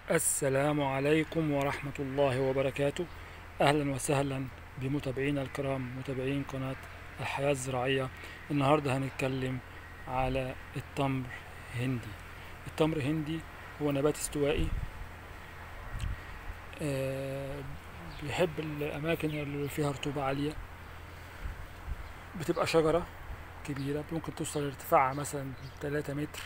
السلام عليكم ورحمة الله وبركاته أهلا وسهلا بمتابعينا الكرام متابعين قناة الحياة الزراعية النهاردة هنتكلم على التمر هندي التمر هندي هو نبات استوائي آه، بيحب الأماكن اللي فيها رطوبة عالية بتبقى شجرة كبيرة ممكن توصل لارتفاعها مثلا 3 متر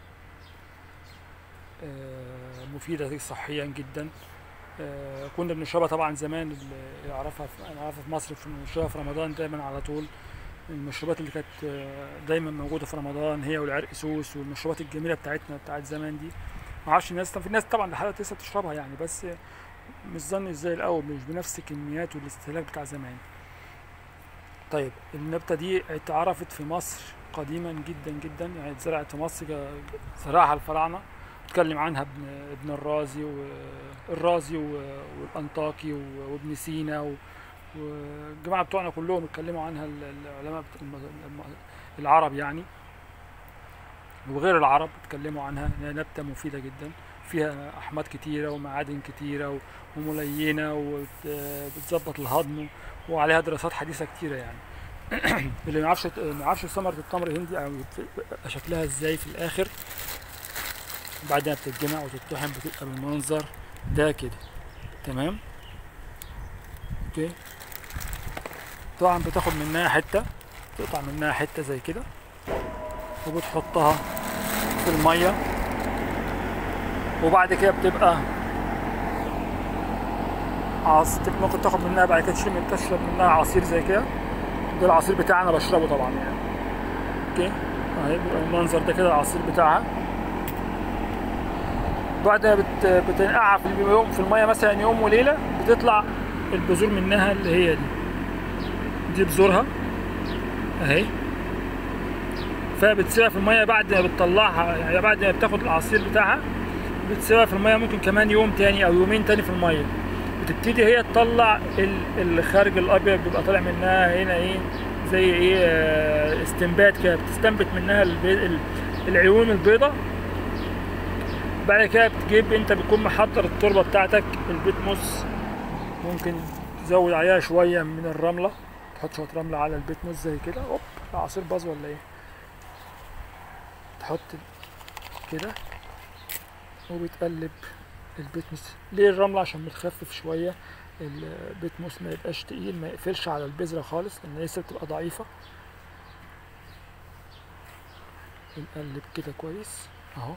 آه، مفيدة صحيا جدا آه، كنا بنشربها طبعا زمان اللي يعرفها في انا عارفها في مصر في بنشربها في رمضان دايما على طول المشروبات اللي كانت آه، دايما موجودة في رمضان هي والعرق سوس والمشروبات الجميلة بتاعتنا بتاعت زمان دي ما اعرفش الناس في ناس طبعا لحد لسه بتشربها يعني بس مش ظني زي الاول مش بنفس الكميات والاستهلاك بتاع زمان طيب النبتة دي اتعرفت في مصر قديما جدا جدا يعني اتزرعت في مصر ك- زرعها الفراعنة اتكلم عنها ابن ابن الرازي والرازي والانطاكي و- وابن سينا و- والجماعه بتوعنا كلهم اتكلموا عنها ال- العلماء بت- الم- الم- العرب يعني وغير العرب اتكلموا عنها انها نبته مفيده جدا فيها احماض كتيره ومعادن كتيره و- وملينه وبتظبط الهضم وعليها دراسات حديثه كتيره يعني اللي ما يعرفش ما يعرفش ثمره التمر الهندي او شكلها ازاي في الاخر بعد ما بتتجمع وتطحن بتبقى بالمنظر ده كده تمام اوكي طبعا بتاخد منها حتة تقطع منها حتة زي كده وبتحطها في المية وبعد كده بتبقى عص ممكن تاخد منها بعد كده تشرب تشرب منها عصير زي كده ده العصير بتاعنا بشربه طبعا يعني اوكي اهي بيبقى المنظر ده كده العصير بتاعها بعد ما بت... بتنقعها في اليوم في الميه مثلا يوم وليله بتطلع البذور منها اللي هي دي دي بذورها اهي فبتسيبها في الميه بعد ما بتطلعها يعني بعد ما بتاخد العصير بتاعها بتسيبها في الميه ممكن كمان يوم تاني او يومين تاني في الميه بتبتدي هي تطلع ال- الخارج الابيض بيبقى طالع منها هنا ايه زي ايه آه، استنبات كده بتستنبت منها البي... ال- العيون البيضاء بعد كده بتجيب انت بتكون محضر التربه بتاعتك البيت موس ممكن تزود عليها شويه من الرمله تحط شويه رمله على البيت موس زي كده اوب العصير باظ ولا ايه تحط كده وبتقلب البيت موس ليه الرمله عشان بتخفف شويه البيت موس ما يبقاش تقيل ما يقفلش على البذره خالص لان لسه بتبقى ضعيفه بنقلب كده كويس اهو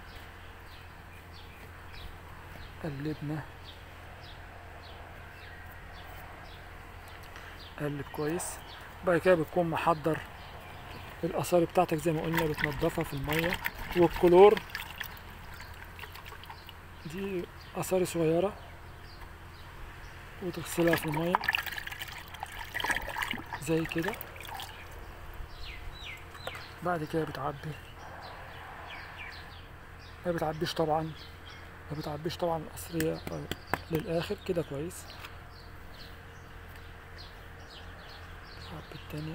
قلبنا قلب كويس بعد كده بتكون محضر الآثار بتاعتك زي ما قلنا بتنضفها في المية والكلور دي آثار صغيرة وتغسلها في المية زي كده بعد كده بتعبي ما بتعبيش طبعا ما بتعبيش طبعا القصرية للآخر كده كويس عبي التانية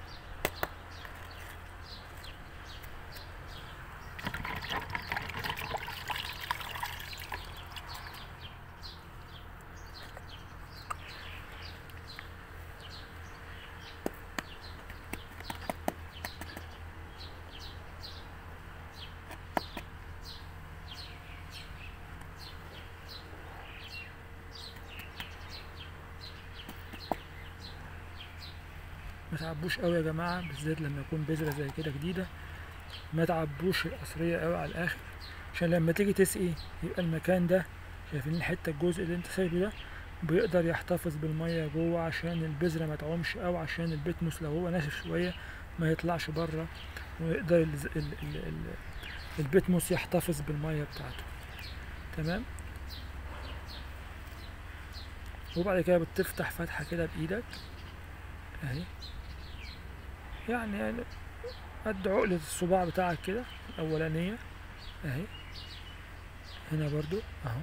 ما تعبوش قوي يا جماعة بالذات لما يكون بذرة زي كده جديدة ما تعبوش القصرية قوي على الآخر عشان لما تيجي تسقي يبقى المكان ده شايفين الحتة الجزء اللي انت سايبه ده بيقدر يحتفظ بالمية جوه عشان البذرة ما تعومش أو عشان البتموس لو هو ناشف شوية ما يطلعش بره ويقدر ال ال ال ال البتموس يحتفظ بالمية بتاعته تمام وبعد كده بتفتح فتحة كده بإيدك أهي يعني يعني قد عقلة الصباع بتاعك كده الأولانية أهي هنا برضو أهو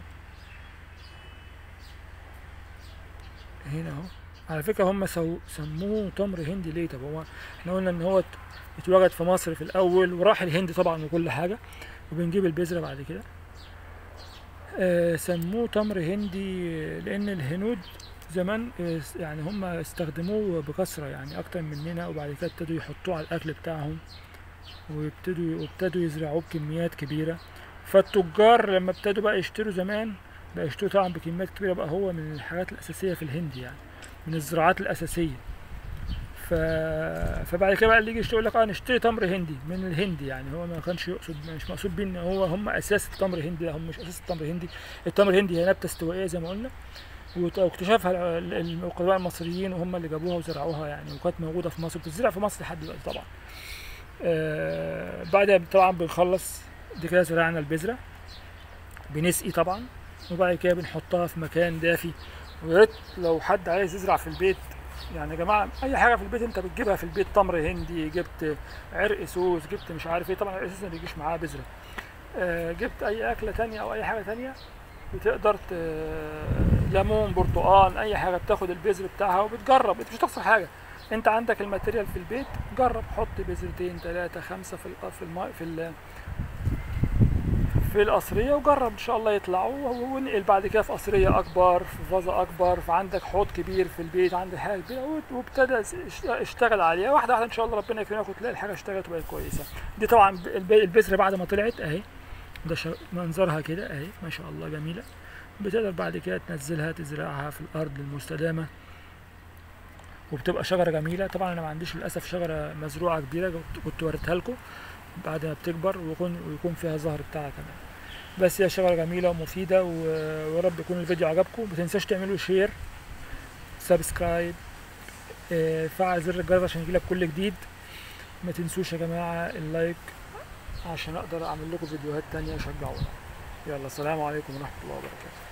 هنا أهو على فكرة هم سو... سموه تمر هندي ليه طب هو احنا قلنا ان هو ات- اتوجد في مصر في الأول وراح الهند طبعا وكل حاجة وبنجيب البذرة بعد كده آه، سموه تمر هندي لان الهنود زمان آه، يعني هم استخدموه بكثرة يعني اكتر مننا وبعد كده ابتدوا يحطوه على الاكل بتاعهم وابتدوا وابتدوا يزرعوه بكميات كبيرة فالتجار لما ابتدوا بقى يشتروا زمان بقى يشتروا طبعا بكميات كبيرة بقى هو من الحاجات الأساسية في الهند يعني من الزراعات الأساسية ف... فبعد كده بقى اللي يجي يقول لك اه نشتري تمر هندي من الهند يعني هو ما كانش يقصد مش مقصود بيه ان هو هم اساس التمر الهندي لا هم مش اساس التمر الهندي التمر الهندي هي نبته استوائيه زي ما قلنا وت- واكتشفها ال- ال- القدماء المصريين وهم اللي جابوها وزرعوها يعني وكانت موجوده في مصر بتزرع في مصر لحد دلوقتي طبعا آه بعدها طبعا بنخلص دي كده زرعنا البذره بنسقي طبعا وبعد كده بنحطها في مكان دافي ويا ريت لو حد عايز يزرع في البيت يعني يا جماعه اي حاجه في البيت انت بتجيبها في البيت تمر هندي جبت عرق سوس جبت مش عارف ايه طبعا العرق سوس ما بيجيش معاه بذره آه، جبت اي اكله تانية او اي حاجه تانية بتقدر ت... ليمون برتقال اي حاجه بتاخد البذر بتاعها وبتجرب انت مش هتخسر حاجه انت عندك الماتيريال في البيت جرب حط بذرتين ثلاثة خمسة في ال في الم... في ال... في القصرية وجرب ان شاء الله يطلعوا ونقل بعد كده في قصرية اكبر في فازة اكبر في عندك حوض كبير في البيت عندك حاجة كبيرة وت- وابتدى اشت- اشتغل عليها واحدة واحدة ان شاء الله ربنا يكرمك وتلاقي الحاجة اشتغلت وبقت كويسة دي طبعا الب- البذرة بعد ما طلعت اهي ده شا- منظرها كده اهي ما شاء الله جميلة بتقدر بعد كده تنزلها تزرعها في الارض المستدامة وبتبقى شجرة جميلة طبعا انا ما عنديش للاسف شجرة مزروعة كبيرة كنت- كنت وريتها لكم بعد ما بتكبر ويكون ويكون فيها زهر بتاعها كمان بس هي شجرة جميلة ومفيدة و- ورب يكون الفيديو عجبكم ما تنساش تعملوا شير سبسكرايب آه، فعل زر الجرس عشان يجيلك كل جديد ما تنسوش يا جماعة اللايك عشان اقدر اعمل لكم فيديوهات تانية شجعونا يلا السلام عليكم ورحمة الله وبركاته